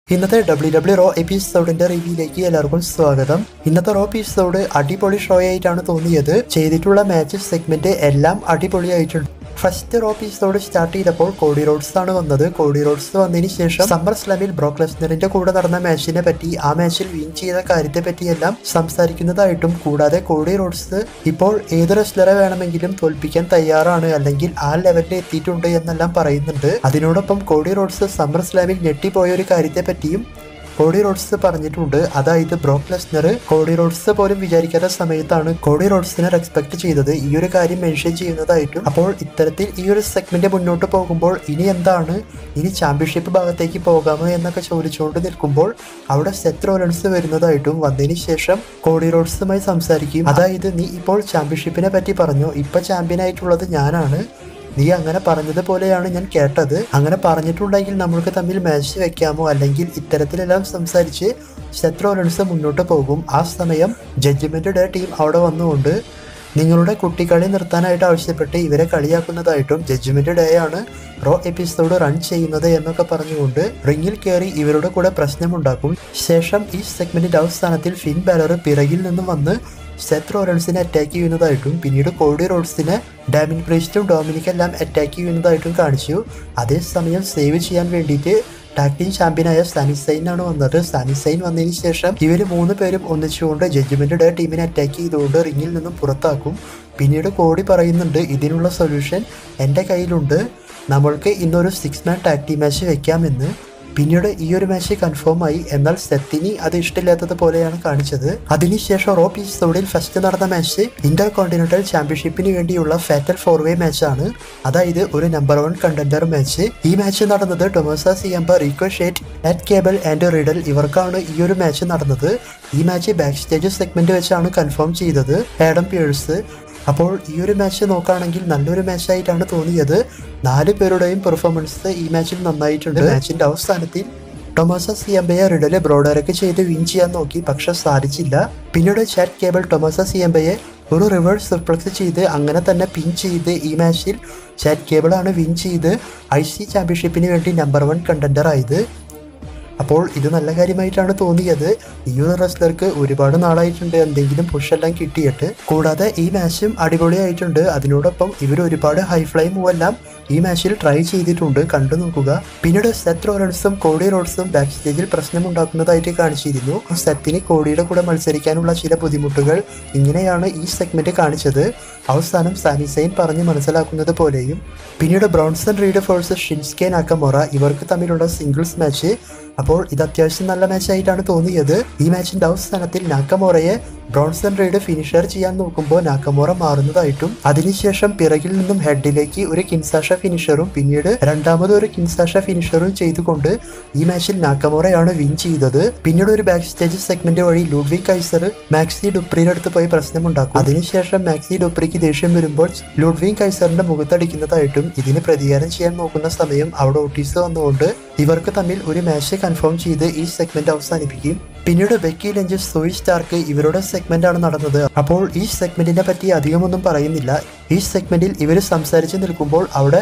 ഇന്നത്തെ W W Raw എപ്പിസോഡിന്റെ റിവ്യൂയിലേക്ക് എല്ലാവർക്കും സ്വാഗതം ഇന്നത്തെ റോ എപ്പിസോഡ് അടിപൊളി ഷോ ആയിട്ടാണ് തോന്നിയത് ചെയ്തിട്ടുള്ള മാച്ച് സെഗ്മെന്റ് എല്ലാം അടിപൊളിയായിട്ടുണ്ട് ഫസ്റ്റ് റോ എപ്പിസോഡ് സ്റ്റാർട്ട് ചെയ്തപ്പോൾ കോഡി റോഡ്സ് ആണ് വന്നത് കോഡി റോഡ്സ് വന്നതിന് ശേഷം സമ്മർ സ്ലാമിൽ ബ്രോക്ക് ലെസ്നറിന്റെ കൂടെ നടന്ന മാച്ചിനെ പറ്റി ആ മാച്ചിൽ വിൻ ചെയ്ത കാര്യത്തെ പറ്റിയെല്ലാം സംസാരിക്കുന്നതായിട്ടും കൂടാതെ കോഡി റോഡ്സ് ഇപ്പോൾ ഏത് റെസ്ലറെ വേണമെങ്കിലും തോൽപ്പിക്കാൻ തയ്യാറാണ് അല്ലെങ്കിൽ ആ ലെവലിൽ എത്തിയിട്ടുണ്ട് എന്നെല്ലാം പറയുന്നുണ്ട് അതിനോടൊപ്പം കോഡി റോഡ്സ് സമ്മർ സ്ലാമിൽ ഞെട്ടിപ്പോയ ഒരു കാര്യത്തെ പറ്റിയും കോഡി റോഡ്സ് പറഞ്ഞിട്ടുണ്ട് അതായത് ബ്രോക്ക് ലെസ്നർ കോഡി റോഡ്സ് പോലും വിചാരിക്കാത്ത സമയത്താണ് കോഡി റോഡ്സിനെ റെസ്പെക്ട് ചെയ്തത് ഈ ഒരു കാര്യം മെൻഷൻ ചെയ്യുന്നതായിട്ടും അപ്പോൾ ഇത്തരത്തിൽ ഈ ഒരു സെഗ്മെന്റ് മുന്നോട്ട് പോകുമ്പോൾ ഇനി എന്താണ് ഇനി ചാമ്പ്യൻഷിപ്പ് ഭാഗത്തേക്ക് പോകാമോ എന്നൊക്കെ ചോദിച്ചുകൊണ്ട് നിൽക്കുമ്പോൾ അവിടെ സെത്ത് റോലൻസ് വരുന്നതായിട്ടും വന്നതിന് ശേഷം കോഡി റോഡ്സുമായി സംസാരിക്കും അതായത് നീ ഇപ്പോൾ ചാമ്പ്യൻഷിപ്പിനെ പറ്റി പറഞ്ഞു ഇപ്പൊ ചാമ്പ്യൻ ആയിട്ടുള്ളത് ഞാനാണ് നീ അങ്ങനെ പറഞ്ഞതുപോലെയാണ് ഞാൻ കേട്ടത് അങ്ങനെ പറഞ്ഞിട്ടുണ്ടെങ്കിൽ നമ്മൾക്ക് തമ്മിൽ മാച്ച് വെക്കാമോ അല്ലെങ്കിൽ ഇത്തരത്തിലെല്ലാം സംസാരിച്ച് ശത്രുലൻസ് മുന്നോട്ട് പോകും ആ സമയം ജഡ്ജ്മെന്റ് ഡേ ടീം അവിടെ വന്നുകൊണ്ട് നിങ്ങളുടെ കുട്ടികളി നിർത്താനായിട്ട് ആവശ്യപ്പെട്ട് ഇവരെ കളിയാക്കുന്നതായിട്ടും ജഡ്ജ്മെന്റ് ഡേ ആണ് റോ എപ്പിസോഡ് റൺ ചെയ്യുന്നത് എന്നൊക്കെ പറഞ്ഞുകൊണ്ട് റിങ്ങിൽ കയറി ഇവരുടെ കൂടെ പ്രശ്നമുണ്ടാക്കും ശേഷം ഈ സെഗ്മെന്റിന്റെ അവസാനത്തിൽ ഫിൻ ബാലർ പിറകിൽ നിന്നും വന്ന് സെത്ത് റോലൻസിനെ അറ്റാക്ക് ചെയ്യുന്നതായിട്ടും പിന്നീട് കോഡി റോഡ്സിനെ ഡാമിൻ പ്രീസ്റ്റും ഡൊമിനിക് എല്ലാം അറ്റാക്ക് ചെയ്യുന്നതായിട്ടും കാണിച്ചു അതേസമയം സേവ് ചെയ്യാൻ വേണ്ടിയിട്ട് ടാഗ് ടീം ചാമ്പ്യനായ സാനിസൈൻ ആണ് വന്നത് സാനിസൈൻ വന്നതിന് ശേഷം ഇവർ മൂന്ന് പേരും ഒന്നിച്ചുകൊണ്ട് ജഡ്ജ്മെന്റ് ഡേ ടീമിനെ അറ്റാക്ക് ചെയ്തുകൊണ്ട് റിങ്ങിൽ നിന്നും പുറത്താക്കും പിന്നീട് കോടി പറയുന്നുണ്ട് ഇതിനുള്ള സൊല്യൂഷൻ എൻ്റെ കയ്യിലുണ്ട് നമ്മൾക്ക് ഇന്നൊരു six man tag team match വെക്കാമെന്ന് പിന്നീട് ഈ ഒരു മാച്ച് കൺഫേം ആയി എന്നാൽ സെത്തിനി അത് ഇഷ്ടമില്ലാത്തത് പോലെയാണ് കാണിച്ചത് അതിനുശേഷം റോ എപ്പിസോഡിൽ ഫസ്റ്റ് നടന്ന മാച്ച് ഇന്റർ കോണ്ടിനെന്റൽ ചാമ്പ്യൻഷിപ്പിന് വേണ്ടിയുള്ള ഫാറ്റൽ ഫോർ വേ മാച്ചാണ് അതായത് ഒരു നമ്പർ വൺ കണ്ടന്റർ മാച്ച് ഈ മാച്ച് നടന്നത് Tommaso Ciampa Ricochet Chad Gable and Riddle ഇവർക്കാണ് ഈ ഒരു മാച്ച് നടന്നത് ഈ മാച്ച് ബാക്ക് സ്റ്റേജ് സെഗ്മെന്റ് വെച്ചാണ് കൺഫേം ചെയ്തത് ആഡം പിയേഴ്സ് അപ്പോൾ ഈ ഒരു മാച്ച് നോക്കുകയാണെങ്കിൽ നല്ലൊരു മാച്ചായിട്ടാണ് തോന്നിയത് നാല് പേരുടെയും പെർഫോമൻസ് ഈ മാച്ചിൽ നന്നായിട്ടുണ്ട് മാച്ചിന്റെ അവസാനത്തിൽ ടൊമാസ സിയമ്പയെ റിഡല് ബ്രോഡറൊക്കെ ചെയ്ത് വിൻ ചെയ്യാൻ നോക്കി പക്ഷെ സാധിച്ചില്ല പിന്നീട് ചാറ്റ് കേബിൾ ടൊമാസ സിയമ്പയെ ഒരു റിവേഴ്സ് റിഫ്ലക്സ് ചെയ്ത് അങ്ങനെ തന്നെ പിൻ ചെയ്ത് ഈ മാച്ചിൽ ചാറ്റ് കേബിളാണ് വിൻ ചെയ്ത് ഐ സി ചാമ്പ്യൻഷിപ്പിന് വേണ്ടി നമ്പർ വൺ കണ്ടന്റർ ആയത് അപ്പോൾ ഇത് നല്ല കാര്യമായിട്ടാണ് തോന്നിയത് ഈ ഒരു റെസ്ലർക്ക് ഒരുപാട് നാളായിട്ടുണ്ട് എന്തെങ്കിലും പുഷ് എല്ലാം കിട്ടിയിട്ട് കൂടാതെ ഈ മാച്ചും അടിപൊളിയായിട്ടുണ്ട് അതിനോടൊപ്പം ഇവർ ഒരുപാട് ഹൈ ഫ്ലൈ മൂവ് എല്ലാം ഈ മാച്ചിൽ ട്രൈ ചെയ്തിട്ടുണ്ട് കണ്ടു നോക്കുക പിന്നീട് സെത്ത് റോഡ്സും കോഡി റോഡ്സും ബാക്ക് സ്റ്റേജിൽ പ്രശ്നമുണ്ടാക്കുന്നതായിട്ട് കാണിച്ചിരുന്നു സെത്തിന് കോഡിയുടെ കൂടെ മത്സരിക്കാനുള്ള ചില ബുദ്ധിമുട്ടുകൾ ഇങ്ങനെയാണ് ഈ സെഗ്മെന്റ് കാണിച്ചത് അവസാനം സാനിസൈൻ പറഞ്ഞ് മനസ്സിലാക്കുന്നത് പോലെയും പിന്നീട് Bronson Reed versus Shinsuke Nakamura ഇവർക്ക് തമ്മിലുള്ള സിംഗിൾസ് മാച്ച് അപ്പോൾ ഇത് അത്യാവശ്യം നല്ല മാച്ചായിട്ടാണ് തോന്നിയത് ഈ മാച്ചിന്റെ അവസാനത്തിൽ നാക്കമോറയെ ബ്രോൺസൺ റൈഡ് ഫിനിഷർ ചെയ്യാൻ നോക്കുമ്പോൾ നാക്കമോറ മാറുന്നതായിട്ടും അതിനുശേഷം പിറകിൽ നിന്നും ഹെഡിലേക്ക് ഒരു കിൻസാഷ ഫിനിഷറും പിന്നീട് രണ്ടാമത് ഒരു കിൻസാഷ ഫിനിഷറും ചെയ്തുകൊണ്ട് ഈ മാച്ചിൽ നാക്കമോറയാണ് വിൻ ചെയ്തത് പിന്നീട് ഒരു ബാക്ക് സ്റ്റേജ് സെഗ്മെന്റ് വഴി ലൂഡ്വി കൈസർ മാക്സി ഡുപ്രിയുടെ അടുത്ത് പോയി പ്രശ്നമുണ്ടാക്കും അതിനുശേഷം മാക്സി ഡുപ്രിക്ക് ദേഷ്യം വരുമ്പോൾ ലൂഡ്വി കൈസറിന്റെ മുഖത്തടിക്കുന്നതായിട്ടും ഇതിന് പ്രതികാരം ചെയ്യാൻ നോക്കുന്ന സമയം അവിടെ ഓട്ടീസ് വന്നുകൊണ്ട് ഇവർക്ക് തമ്മിൽ ഒരു മാച്ച് കൺഫേം ചെയ്ത് ഈ സെഗ്മെന്റ് അവസാനിപ്പിക്കും പിന്നീട് ബെക്കി ലഞ്ച് സോയി സ്റ്റാർക്ക് ഇവരുടെ സെഗ്മെന്റ് ആണ് നടന്നത് അപ്പോൾ ഈ സെഗ്മെന്റിനെ പറ്റി അധികമൊന്നും പറയുന്നില്ല ഈ സെഗ്മെന്റിൽ ഇവർ സംസാരിച്ച് നിൽക്കുമ്പോൾ അവിടെ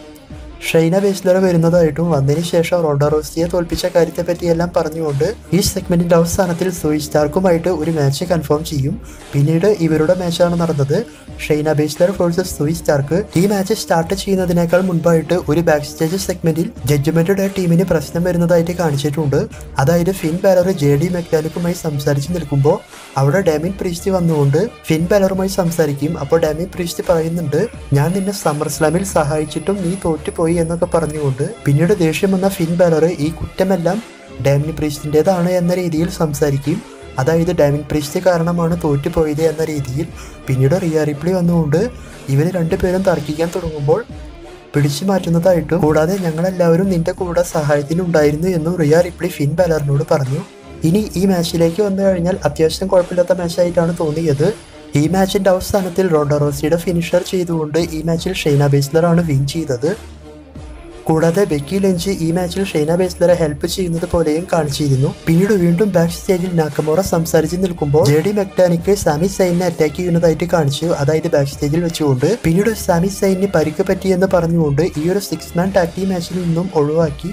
ഷൈന ബേസ്ലർ വരുന്നതായിട്ടും വന്നതിന് ശേഷം റോഡറോസിയെ തോൽപ്പിച്ച കാര്യത്തെ പറ്റിയെല്ലാം പറഞ്ഞുകൊണ്ട് ഈ സെഗ്മെന്റിന്റെ അവസാനത്തിൽ സോയി സ്റ്റാർക്കുമായിട്ട് ഒരു മാച്ച് കൺഫേം ചെയ്യും പിന്നീട് ഇവരുടെ മാച്ചാണ് നടന്നത് Shayna Baszler versus Zoey Stark ഈ മാച്ച് സ്റ്റാർട്ട് ചെയ്യുന്നതിനേക്കാൾ മുൻപായിട്ട് ഒരു ബാക്ക് സ്റ്റേജ് സെഗ്മെന്റിൽ ജഡ്ജ്മെന്റ് ഡേ ടീമിന് പ്രശ്നം വരുന്നതായിട്ട് കാണിച്ചിട്ടുണ്ട് അതായത് ഫിൻ ബാലർ ജെ ഡി മെക്കാനിക്കുമായി സംസാരിച്ച് നിൽക്കുമ്പോൾ അവിടെ ഡാമിൻ പ്രീസ്റ്റി വന്നുകൊണ്ട് ഫിൻ ബാലറുമായി സംസാരിക്കും അപ്പോൾ ഡാമിൻ പ്രീസ്റ്റി പറയുന്നുണ്ട് ഞാൻ നിന്നെ സമ്മർ സ്ലാമിൽ സഹായിച്ചിട്ടും നീ തോറ്റുപോയി എന്നൊക്കെ പറഞ്ഞുകൊണ്ട് പിന്നീട് ദേഷ്യം വന്ന ഫിൻ ബാലർ ഈ കുറ്റമെല്ലാം ഡാമിൻ പ്രീസ്റ്റിൻ്റെതാണ് എന്ന രീതിയിൽ സംസാരിക്കും അതായത് ഡാമിൻ പ്രീസ്റ്റ് കാരണമാണ് തോറ്റുപോയത് എന്ന രീതിയിൽ പിന്നീട് റിയ റിപ്ലി വന്നുകൊണ്ട് ഇവർ രണ്ടുപേരും തർക്കിക്കാൻ തുടങ്ങുമ്പോൾ പിടിച്ചു മാറ്റുന്നതായിട്ടും കൂടാതെ ഞങ്ങളെല്ലാവരും നിന്റെ കൂടെ സഹായത്തിനുണ്ടായിരുന്നു എന്നും റിയ റിപ്ലി ഫിൻ ബാലറിനോട് പറഞ്ഞു ഇനി ഈ മാച്ചിലേക്ക് വന്നു കഴിഞ്ഞാൽ അത്യാവശ്യം കുഴപ്പമില്ലാത്ത മാച്ചായിട്ടാണ് തോന്നിയത് ഈ മാച്ചിന്റെ അവസാനത്തിൽ റോഡറോസിയുടെ ഫിനിഷർ ചെയ്തുകൊണ്ട് ഈ മാച്ചിൽ ഷെയ്ന ബേസ്ലറാണ് വിൻ ചെയ്തത് കൂടാതെ ബെക്കി ലഞ്ച് ഈ മാച്ചിൽ ഷെയ്ന ബേസ്ലറെ ഹെൽപ്പ് ചെയ്യുന്നത് പോലെയും കാണിച്ചിരുന്നു പിന്നീട് വീണ്ടും ബാക്ക് സ്റ്റേജിൽ നാക്കമോറ സംസാരിച്ച് നിൽക്കുമ്പോൾ ജെ ഡി മെക്ടാനിക്ക് സാമി സൈനിനെ അറ്റാക്ക് ചെയ്യുന്നതായിട്ട് കാണിച്ചു അതായത് ബാക്ക് സ്റ്റേജിൽ വെച്ചുകൊണ്ട് പിന്നീട് സാമി സൈനിന് പരിക്ക് പറ്റിയെന്ന് പറഞ്ഞുകൊണ്ട് ഈ ഒരു സിക്സ് മാൻ ടാക്ടി മാച്ചിൽ നിന്നും ഒഴിവാക്കി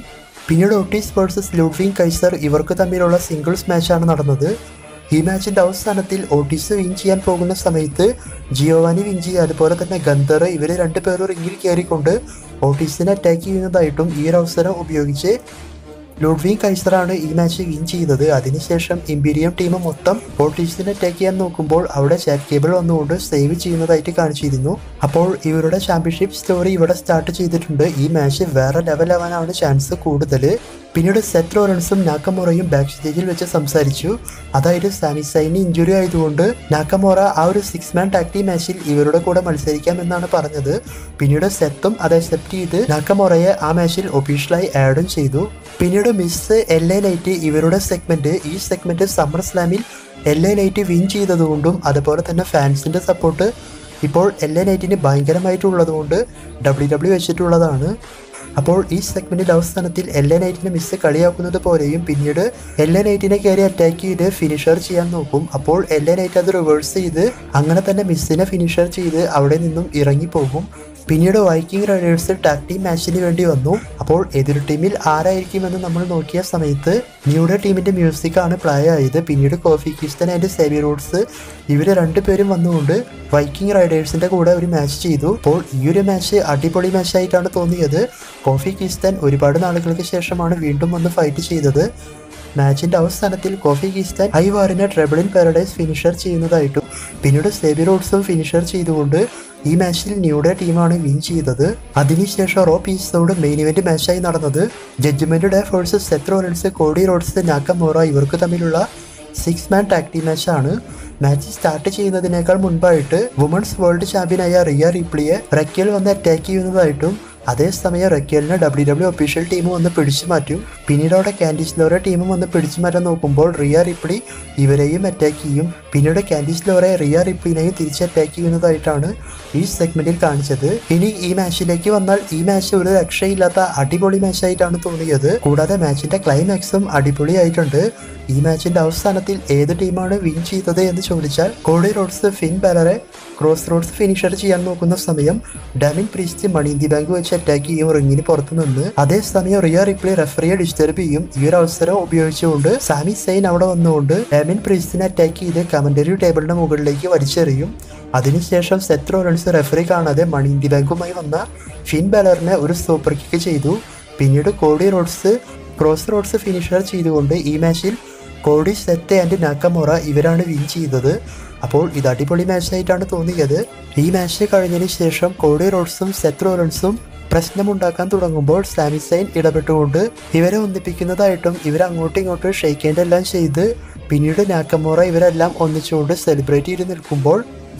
പിന്നീട് ഒട്ടീസ് വേഴ്സസ് ലുഡ്വിൻ കൈസർ ഇവർക്ക് തമ്മിലുള്ള സിംഗിൾസ് മാച്ചാണ് നടന്നത് ഈ മാച്ചിന്റെ അവസാനത്തിൽ ഓട്ടീസ് വിൻ ചെയ്യാൻ പോകുന്ന സമയത്ത് ജിയോവാനി വിഞ്ചി അതുപോലെ തന്നെ ഗന്ധർ ഇവർ രണ്ടുപേരും റിങ്ങിൽ കയറിക്കൊണ്ട് ഓട്ടീസിനെ അറ്റാക്ക് ചെയ്യുന്നതായിട്ടും ഈ ഒരു അവസരം ഉപയോഗിച്ച് ലുഡ്വിൻ കൈസറാണ് ഈ മാച്ച് വിൻ ചെയ്തത് അതിനുശേഷം ഇമ്പീരിയം ടീം മൊത്തം ഓട്ടീസിനെ അറ്റാക്ക് ചെയ്യാൻ നോക്കുമ്പോൾ അവിടെ ചാറ്റ് കേബിൾ വന്നുകൊണ്ട് സേവ് ചെയ്യുന്നതായിട്ട് കാണിച്ചിരുന്നു അപ്പോൾ ഇവരുടെ ചാമ്പ്യൻഷിപ്പ് സ്റ്റോറി ഇവിടെ സ്റ്റാർട്ട് ചെയ്തിട്ടുണ്ട് ഈ മാച്ച് വേറെ ലെവലാവാനാണ് ചാൻസ് കൂടുതൽ പിന്നീട് സെറ്റ് ലോറൻസും നാക്കമോറയും ബാക്ക് സ്റ്റേജിൽ വെച്ച് സംസാരിച്ചു അതായത് സാമിസൈന് ഇഞ്ചുറി ആയതുകൊണ്ട് നാക്കമോറ ആ ഒരു സിക്സ് മാൻ ടാക്ടി മാച്ചിൽ ഇവരുടെ കൂടെ മത്സരിക്കാം എന്നാണ് പറഞ്ഞത് പിന്നീട് സെത്തും അത് അക്സെപ്റ്റ് ചെയ്ത് നാക്കമോറയെ ആ മാച്ചിൽ ഒഫീഷ്യലായി ആഡും ചെയ്തു പിന്നീട് മിസ് എൽ എ നൈറ്റ് ഇവരുടെ സെഗ്മെന്റ് ഈ സെഗ്മെന്റ് സമ്മർ സ്ലാമിൽ എൽ എ നൈറ്റ് വിൻ ചെയ്തതുകൊണ്ടും അതുപോലെ തന്നെ ഫാൻസിന്റെ സപ്പോർട്ട് ഇപ്പോൾ എൽ എ നൈറ്റിന് ഭയങ്കരമായിട്ടുള്ളതുകൊണ്ട് ഡബ്ല്യു ഡബ്ല്യു വെച്ചിട്ടുള്ളതാണ് അപ്പോൾ ഈ സെഗ്മെന്റിന്റെ അവസാനത്തിൽ എൽ എ നൈറ്റിനെ മിസ് കളിയാക്കുന്നത് പോലെയും പിന്നീട് എൽ എ നൈറ്റിനെ കയറി അറ്റാക്ക് ചെയ്ത് ഫിനിഷർ ചെയ്യാൻ നോക്കും അപ്പോൾ എൽ എ നൈറ്റ് അത് റിവേഴ്സ് ചെയ്ത് അങ്ങനെ തന്നെ മിസ്സിനെ ഫിനിഷർ ചെയ്ത് അവിടെ നിന്നും ഇറങ്ങിപ്പോകും പിന്നീട് വൈക്കിംഗ് റൈഡേഴ്സ് ടാക് ടീം മാച്ചിന് വേണ്ടി വന്നു അപ്പോൾ എതിർ ടീമിൽ ആരായിരിക്കുമെന്ന് നമ്മൾ നോക്കിയ സമയത്ത് ന്യൂഡേ ടീമിന്റെ മ്യൂസിക് ആണ് പ്ലേ ആയത് പിന്നീട് കോഫി കിസ്റ്റൻ ആൻഡ് സെബി റോഡ്സ് ഇവർ രണ്ടുപേരും വന്നുകൊണ്ട് വൈക്കിംഗ് റൈഡേഴ്സിന്റെ കൂടെ ഒരു മാച്ച് ചെയ്തു അപ്പോൾ ഈ ഒരു മാച്ച് അടിപൊളി മാച്ച് ആയിട്ടാണ് തോന്നിയത് കോഫി കിസ്റ്റൻ ഒരുപാട് നാളുകൾക്ക് ശേഷമാണ് വീണ്ടും വന്ന് ഫൈറ്റ് ചെയ്തത് മാച്ചിന്റെ അവസാനത്തിൽ കോഫി കിസ്താൻ ഐവാറിനെ ട്രെബിളിൻ പാരഡൈസ് ഫിനിഷർ ചെയ്യുന്നതായിട്ടും പിന്നീട് സെബി റോഡ്സും ഫിനിഷർ ചെയ്തുകൊണ്ട് ഈ മാച്ചിൽ ന്യൂഡേ ടീമാണ് വിൻ ചെയ്തത് അതിനുശേഷം റോ പീസോട് മെയിൻ ഇവന്റ് മാച്ചായി നടന്നത് Judgment Day versus Seth Rollins Cody Rhodes Nakamura ഇവർക്ക് തമ്മിലുള്ള സിക്സ് മാൻ ടാക് ടീം മാച്ചാണ് മാച്ച് സ്റ്റാർട്ട് ചെയ്യുന്നതിനേക്കാൾ മുൻപായിട്ട് വുമൺസ് വേൾഡ് ചാമ്പ്യനായ റിയ റിപ്ലിയെ റെക്കൽ വന്ന് അറ്റാക്ക് ചെയ്യുന്നതായിട്ടും അതേസമയം റെക്കലിനെ ഡബ്ല്യു ഡബ്ല്യു ഒഫീഷ്യൽ ടീം വന്ന് പിടിച്ചു മാറ്റും പിന്നീട് അവിടെ കാൻഡിസ് ലോറെ ടീമും വന്ന് പിടിച്ചു മാറ്റാൻ നോക്കുമ്പോൾ റിയ റിപ്ലി ഇവരെയും അറ്റാക്ക് ചെയ്യും പിന്നീട് കാൻഡിസ് ലോറെ റിയ റിപ്ലിനെയും തിരിച്ച് അറ്റാക്ക് ചെയ്യുന്നതായിട്ടാണ് ഈ സെഗ്മെന്റിൽ കാണിച്ചത് ഇനി ഈ മാച്ചിലേക്ക് വന്നാൽ ഈ മാച്ച് ഒരു രക്ഷയില്ലാത്ത അടിപൊളി മാച്ചായിട്ടാണ് തോന്നിയത് കൂടാതെ മാച്ചിന്റെ ക്ലൈമാക്സും അടിപൊളിയായിട്ടുണ്ട് ഈ മാച്ചിന്റെ അവസാനത്തിൽ ഏത് ടീമാണ് വിൻ ചെയ്തത് എന്ന് ചോദിച്ചാൽ കോഡി റോഡ്സ് ഫിൻ ബാലറെ ക്രോസ് റോഡ്സ് ഫിനിഷർ ചെയ്യാൻ നോക്കുന്ന സമയം Damian Priest money in the bank വെച്ച് അറ്റാക്ക് ചെയ്യും റിങ്ങിന് പുറത്തു നിന്ന് അതേസമയം റിയ റിപ്ലി റെഫറിയെ ഡിസ്റ്റർബ് ചെയ്യും ഈ ഒരു അവസരം ഉപയോഗിച്ചുകൊണ്ട് സാമി സൈൻ അവിടെ വന്നുകൊണ്ട് ഡാമിൻ പ്രീസ്റ്റിനെ അറ്റാക്ക് ചെയ്ത് കമന്ററി ടേബിളിന്റെ മുകളിലേക്ക് വലിച്ചെറിയും അതിനുശേഷം സെത്ത് റോളൻസ് റെഫറി കാണാതെ മണി ഇന്ത്യ ബാങ്കുമായി വന്ന ഫിൻ ബാലറിനെ ഒരു സൂപ്പർ കിക്ക് ചെയ്തു പിന്നീട് Cody Rhodes Cross Rhodes finisher ചെയ്തുകൊണ്ട് ഈ മാച്ചിൽ കോഡി സെത്ത് ആൻഡ് നാക്കമോറ ഇവരാണ് വിൻ ചെയ്തത് അപ്പോൾ ഇത് അടിപൊളി മാച്ചായിട്ടാണ് തോന്നിയത് ഈ മാച്ച് കഴിഞ്ഞതിന് ശേഷം കോഡി റോഡ്സും സെത്ത് റോളൻസും പ്രശ്നമുണ്ടാക്കാൻ തുടങ്ങുമ്പോൾ സാമിസൈൻ ഇടപെട്ടുകൊണ്ട് ഇവരെ ഒന്നിപ്പിക്കുന്നതായിട്ടും ഇവർ അങ്ങോട്ടും ഇങ്ങോട്ടും ഷെയ്ക്കേണ്ട എല്ലാം ചെയ്ത് പിന്നീട് നാക്കമോറ ഇവരെല്ലാം ഒന്നിച്ചുകൊണ്ട് സെലിബ്രേറ്റ് ചെയ്ത് നിൽക്കുമ്പോൾ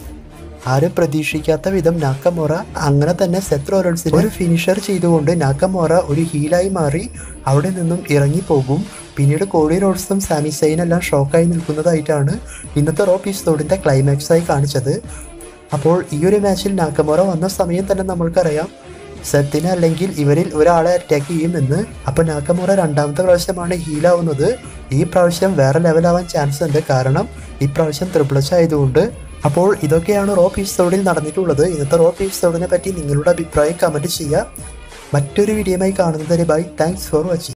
ആരും പ്രതീക്ഷിക്കാത്ത വിധം നാക്കമോറ അങ്ങനെ തന്നെ സെത്ത് റോലൻസിനെ ഒരു ഫിനിഷർ ചെയ്തുകൊണ്ട് നാക്കമോറ ഒരു ഹീലായി മാറി അവിടെ നിന്നും ഇറങ്ങിപ്പോകും പിന്നീട് കോഡി റോഡ്സും സാമി സൈൻ എല്ലാം ഷോക്കായി നിൽക്കുന്നതായിട്ടാണ് ഇന്നത്തെ റോ എപ്പിസോഡിന്റെ ക്ലൈമാക്സ് ആയി കാണിച്ചത് അപ്പോൾ ഈ ഒരു മാച്ചിൽ നാക്കമോറ വന്ന സമയം തന്നെ നമ്മൾക്കറിയാം സെത്തിനെ അല്ലെങ്കിൽ ഇവരിൽ ഒരാളെ അറ്റാക്ക് ചെയ്യുമെന്ന് അപ്പൊ നാക്കമോറ രണ്ടാമത്തെ പ്രാവശ്യമാണ് ഹീലാവുന്നത് ഈ പ്രാവശ്യം വേറെ ലെവലാവാൻ ചാൻസ് ഉണ്ട് കാരണം ഈ പ്രാവശ്യം ത്രിപ്ലച്ച് ആയതുകൊണ്ട് അപ്പോൾ ഇതൊക്കെയാണ് റോ എപ്പിസോഡിൽ നടന്നിട്ടുള്ളത് ഇന്നത്തെ റോ എപ്പിസോഡിനെ പറ്റി നിങ്ങളുടെ അഭിപ്രായം കമന്റ് ചെയ്യുക മറ്റൊരു വീഡിയോയുമായി കാണുന്നതിന് ബൈ താങ്ക്സ് ഫോർ വാച്ചിങ്